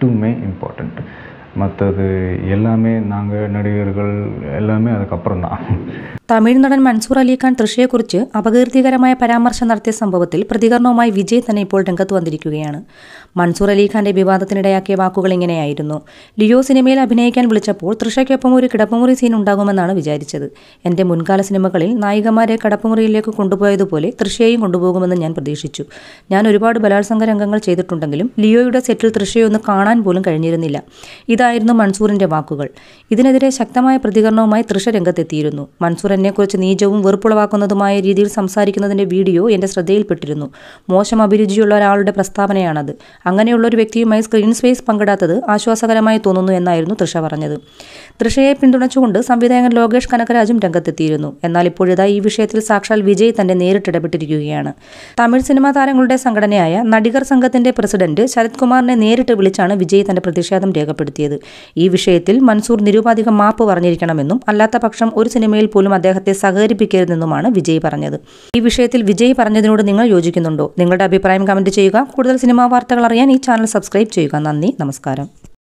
மட்டுமே இம்பார்ட்டண்ட் மற்றது எல்லாமே நாங்கள் நடிகர்கள் எல்லாமே அதுக்கப்புறம் தான் തമിഴ് നടൻ മൻസൂർ അലിഖാൻ തൃഷയെക്കുറിച്ച് അപകീർത്തികരമായ പരാമർശം നടത്തിയ സംഭവത്തിൽ പ്രതികരണവുമായി വിജയ് തന്നെ ഇപ്പോൾ രംഗത്ത് വന്നിരിക്കുകയാണ് മൻസൂർ അലിഖാന്റെ വിവാദത്തിനിടയാക്കിയ വാക്കുകൾ ഇങ്ങനെയായിരുന്നു ലിയോ സിനിമയിൽ അഭിനയിക്കാൻ വിളിച്ചപ്പോൾ തൃഷയ്ക്കൊപ്പം ഒരു കിടപ്പുമുറി സീൻ ഉണ്ടാകുമെന്നാണ് വിചാരിച്ചത് എന്റെ മുൻകാല സിനിമകളിൽ നായികമാരെ കിടപ്പുമുറിയിലേക്ക് കൊണ്ടുപോയതുപോലെ തൃഷയെയും കൊണ്ടുപോകുമെന്ന് ഞാൻ പ്രതീക്ഷിച്ചു ഞാൻ ഒരുപാട് ബലാത്സംഗ രംഗങ്ങൾ ചെയ്തിട്ടുണ്ടെങ്കിലും ലിയോയുടെ സെറ്റിൽ തൃഷയെ ഒന്ന് കാണാൻ പോലും കഴിഞ്ഞിരുന്നില്ല ഇതായിരുന്നു മൻസൂറിന്റെ വാക്കുകൾ ഇതിനെതിരെ ശക്തമായ പ്രതികരണവുമായി തൃഷ രംഗത്തെത്തിയിരുന്നു മൻസൂർ എന്നെക്കുറിച്ച് നീചവും വെറുപ്പുളവാക്കുന്നതുമായ രീതിയിൽ സംസാരിക്കുന്നതിന്റെ വീഡിയോ എന്റെ ശ്രദ്ധയിൽപ്പെട്ടിരുന്നു മോശം അഭിരുചിയുള്ള ഒരാളുടെ പ്രസ്താവനയാണത് അങ്ങനെയുള്ള ഒരു വ്യക്തിയുമായി സ്ക്രീൻ സ്പേസ് പങ്കിടാത്തത് ആശ്വാസകരമായി തോന്നുന്നു എന്നായിരുന്നു തൃഷ പറഞ്ഞത് തൃഷയെ പിന്തുണച്ചുകൊണ്ട് സംവിധായകൻ ലോകേഷ് കനകരാജും രംഗത്തെത്തിയിരുന്നു എന്നാൽ ഇപ്പോഴിതാ ഈ വിഷയത്തിൽ സാക്ഷാൽ വിജയ് തന്നെ നേരിട്ടിടപെട്ടിരിക്കുകയാണ് തമിഴ് സിനിമാ താരങ്ങളുടെ സംഘടനയായ നടികർ സംഘത്തിന്റെ പ്രസിഡന്റ് ശരത് കുമാറിനെ നേരിട്ട് വിളിച്ചാണ് വിജയ് തന്റെ പ്രതിഷേധം രേഖപ്പെടുത്തിയത് ഈ വിഷയത്തിൽ മൻസൂർ നിരുപാധികം മാപ്പ് പറഞ്ഞിരിക്കണമെന്നും അല്ലാത്ത പക്ഷം ഒരു സിനിമയിൽ പോലും അദ്ദേഹത്തെ സഹകരിപ്പിക്കരുതെന്നുമാണ് വിജയ് പറഞ്ഞത് ഈ വിഷയത്തിൽ വിജയ് പറഞ്ഞതിനോട് നിങ്ങൾ യോജിക്കുന്നുണ്ടോ നിങ്ങളുടെ അഭിപ്രായം കമന്റ് ചെയ്യുക കൂടുതൽ സിനിമാ വാർത്തകൾ അറിയാൻ ഈ ചാനൽ സബ്സ്ക്രൈബ് ചെയ്യുക നന്ദി നമസ്കാരം